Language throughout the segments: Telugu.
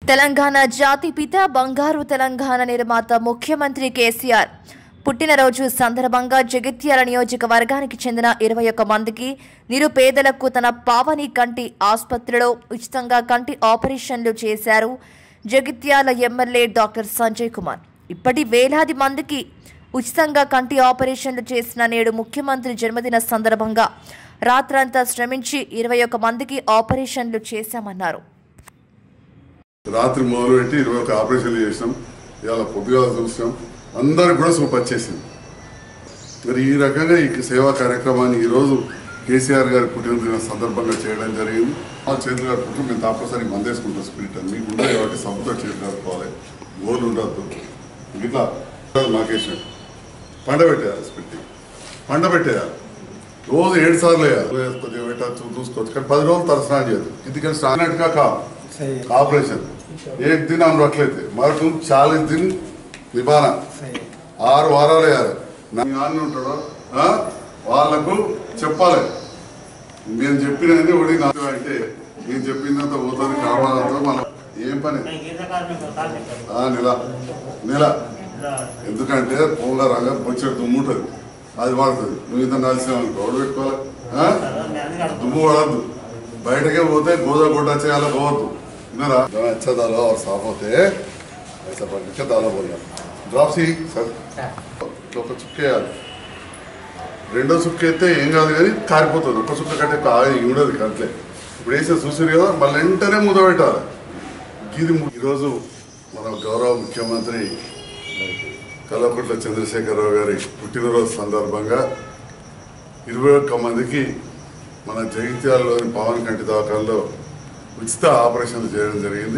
తెలంగాణ జాతిపిత బంగారు తెలంగాణ నిర్మాత ముఖ్యమంత్రి కేసీఆర్ పుట్టినరోజు సందర్భంగా జగిత్యాల నియోజకవర్గానికి చెందిన ఇరవై ఒక్క మందికి నిరుపేదలకు తన పావని కంటి ఆసుపత్రిలో ఉచితంగా కంటి ఆపరేషన్లు చేశారు జగిత్యాల ఎమ్మెల్యే డాక్టర్ సంజయ్ కుమార్ ఇప్పటి వేలాది మందికి ఉచితంగా కంటి ఆపరేషన్లు చేసిన నేడు ముఖ్యమంత్రి జన్మదిన సందర్భంగా రాత్రంతా శ్రమించి ఇరవై ఒక్క మందికి ఆపరేషన్లు చేశామన్నారు రాత్రి మొదలుపెట్టి ఇరవై ఒక ఆపరేషన్లు చేసినాం ఇవాళ పొద్దుగాల చూసినాం అందరికి కూడా సూపర్ వచ్చేసింది మరి ఈ రకంగా ఈ సేవా కార్యక్రమాన్ని ఈరోజు కేసీఆర్ గారి పుట్టినదిన సందర్భంగా చేయడం జరిగింది మా చేతులు కట్టుకుంటూ మేము తప్పనిసరి మందేసుకుంటాం స్పిరిట్ అని మీకు ఉండే కాబట్టి సబ్బుతో చేతులు కట్టుకోవాలి గోలు ఉండద్దు ఇట్లా మాకేసినట్టు పండబెట్టేయాలి స్పిరిట్ పండబెట్టేయాలి రోజు ఏడు సార్లు వేయాలి కొద్దిగా పెట్టచ్చు చూసుకోవచ్చు కానీ పది రోజులు తల స్నానం చేయదు ఎందుకంటే స్నానట్టుగా కాదు सही है ऑपरेशन एक दिन हम रख लेते मगर तुम चालीस दिन నిబాన सही है ఆరు వారాలు వేయాలి నా నాన్న ఉంటాడు ఆ? వాళ్ళకు చెప్పాలి నేను చెప్పినది ఒకటి నాకు అంటే నేను చెప్పినంత పోతుంది కావాలంతా మనం ఏం పని ఆ, నెల నెల ఎందుకంటే పోగా రంగా వచ్చేది దుమ్ము ఉంటుంది అది పడుతుంది నువ్వు ఇంత కలిసినావు అనుకో ఎవడు పెట్టుకోవాలి ఆ? దుమ్ము పడద్దు బయటకే పోతే గోదా గుడ్డ చేయాలి పోవద్దు విన్నారా अच्छा दालो और साफ होते ऐसा पढ़ के दालो बोलना డ్రాప్ సి సార్ ఒక చుక్క వేయాలి రెండో చుక్క అయితే ఏం కాదు కానీ కారిపోతుంది ఒక చుక్క కంటే కాయ ఉండదు కంట్లే ఇప్పుడు వేసే చూసారు కదా మళ్ళీ వెంటనే ముద పెట్టాలి ఇది ము- ఈరోజు మన గౌరవ ముఖ్యమంత్రి కల్వకుంట్ల చంద్రశేఖరరావు గారి పుట్టినరోజు సందర్భంగా ఇరవై ఒక్క మందికి మన జగిత్యాలలోని పవన్ కంటి దవాఖానలో ఉచిత ఆపరేషన్లు చేయడం జరిగింది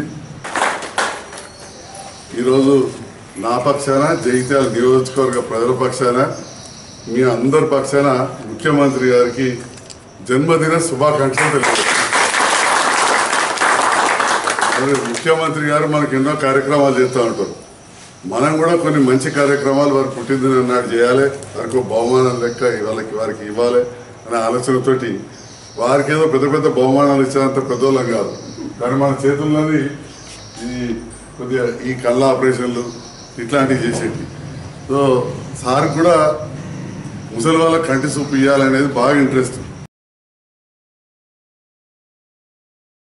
ఈరోజు నా పక్షాన జగిత్యాల నియోజకవర్గ ప్రజల పక్షాన మీ అందరి పక్షాన ముఖ్యమంత్రి గారికి జన్మదిన శుభాకాంక్షలు తెలియజేస్తున్నాను మరి ముఖ్యమంత్రి గారు మనకి ఎన్నో కార్యక్రమాలు చేస్తూ ఉంటారు మనం కూడా కొన్ని మంచి కార్యక్రమాలు వారి పుట్టినదిన నాడు చేయాలి వారికి బహుమానం లెక్క వాళ్ళకి వారికి ఇవ్వాలి అనే ఆలోచనతోటి వారికి ఏదో పెద్ద పెద్ద బహుమానాలు ఇచ్చేంత పెద్దోళ్ళం కాదు కానీ మన చేతుల్లోని ఈ కొద్దిగా ఈ కళ్ళ ఆపరేషన్లు ఇట్లాంటివి చేసేటి సో సార్ కూడా ముసలి వాళ్ళకి కంటి చూపు ఇవ్వాలనేది బాగా ఇంట్రెస్ట్